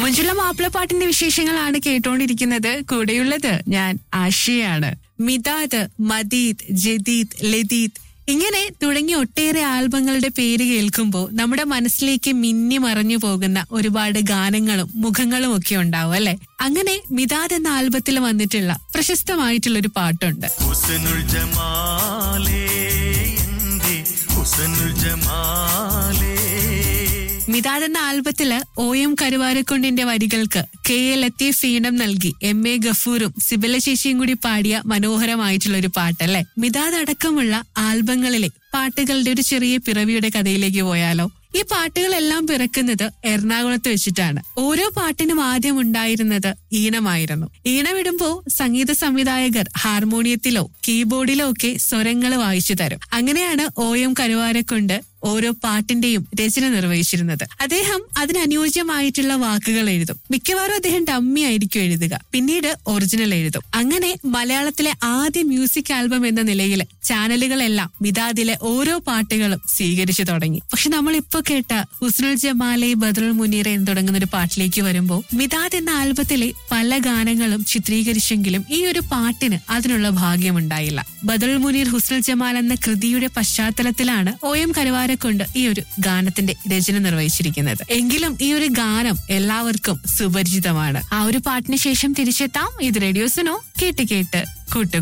മുഞ്ചുള്ള മാപ്പിളപ്പാട്ടിന്റെ വിശേഷങ്ങളാണ് കേട്ടോണ്ടിരിക്കുന്നത് കൂടെയുള്ളത് ഞാൻ ആഷിയാണ് മിതാദ് മദീദ് ജദീദ് ലതീദ് ഇങ്ങനെ തുടങ്ങിയ ഒട്ടേറെ ആൽബങ്ങളുടെ പേര് കേൾക്കുമ്പോൾ നമ്മുടെ മനസ്സിലേക്ക് മിന്നി മറഞ്ഞു പോകുന്ന ഒരുപാട് ഗാനങ്ങളും മുഖങ്ങളും ഒക്കെ ഉണ്ടാവും അല്ലെ അങ്ങനെ മിതാദ് എന്ന ആൽബത്തിൽ വന്നിട്ടുള്ള പ്രശസ്തമായിട്ടുള്ള ഒരു പാട്ടുണ്ട് ഹുസനുൽ ജമാലേ എന്റെ ഹുസനുൽ ജമാലേ മിതാദ് എന്ന ആൽബത്തില് ഒ എം കരുവാരക്കുണ്ടിന്റെ വരികൾക്ക് കെ എ ലത്തീഫ് ഈണം നൽകി എം എ ഗഫൂറും സിബില ചേച്ചിയും കൂടി പാടിയ മനോഹരമായിട്ടുള്ള ഒരു പാട്ടല്ലേ മിതാദ് അടക്കമുള്ള ആൽബങ്ങളിലെ പാട്ടുകളുടെ ഒരു ചെറിയ പിറവിയുടെ കഥയിലേക്ക് പോയാലോ ഈ പാട്ടുകളെല്ലാം പിറക്കുന്നത് എറണാകുളത്ത് വെച്ചിട്ടാണ് ഓരോ പാട്ടിനും ആദ്യം ഉണ്ടായിരുന്നത് ഈണമായിരുന്നു ഈണമിടുമ്പോ സംഗീത സംവിധായകർ ഹാർമോണിയത്തിലോ കീബോർഡിലോ ഒക്കെ സ്വരങ്ങൾ വായിച്ചു തരും അങ്ങനെയാണ് ഒ എം കരുവാരക്കൊണ്ട് ഓരോ പാട്ടിന്റെയും രചന നിർവഹിച്ചിരുന്നത് അദ്ദേഹം അതിനനുയോജ്യമായിട്ടുള്ള വാക്കുകൾ എഴുതും മിക്കവാറും അദ്ദേഹം ഡമ്മി ആയിരിക്കും എഴുതുക പിന്നീട് ഒറിജിനൽ എഴുതും അങ്ങനെ മലയാളത്തിലെ ആദ്യ മ്യൂസിക് ആൽബം എന്ന നിലയിൽ ചാനലുകളെല്ലാം മിതാദിലെ ഓരോ പാട്ടുകളും സ്വീകരിച്ചു തുടങ്ങി പക്ഷെ നമ്മൾ ഇപ്പൊ കേട്ട ഹുസ്നുൽ ജമാലെ ബദറുൽ മുനീർ എന്ന് തുടങ്ങുന്ന ഒരു പാട്ടിലേക്ക് വരുമ്പോൾ മിതാദ് എന്ന ആൽബത്തിലെ പല ഗാനങ്ങളും ചിത്രീകരിച്ചെങ്കിലും ഈ ഒരു പാട്ടിന് അതിനുള്ള ഭാഗ്യമുണ്ടായില്ല ബദറുൽ മുനീർ ഹുസ്നുൽ ജമാൽ എന്ന കൃതിയുടെ പശ്ചാത്തലത്തിലാണ് ഒ എം കരുവാരക്കൊണ്ട് ഈ ഒരു ഗാനത്തിന്റെ രചന നിർവഹിച്ചിരിക്കുന്നത് എങ്കിലും ഈ ഒരു ഗാനം എല്ലാവർക്കും സുപരിചിതമാണ് ആ ഒരു പാട്ടിന് ശേഷം തിരിച്ചെത്താം ഇത് റേഡിയോസിനോ കേട്ട് കേട്ട് കൂട്ടുക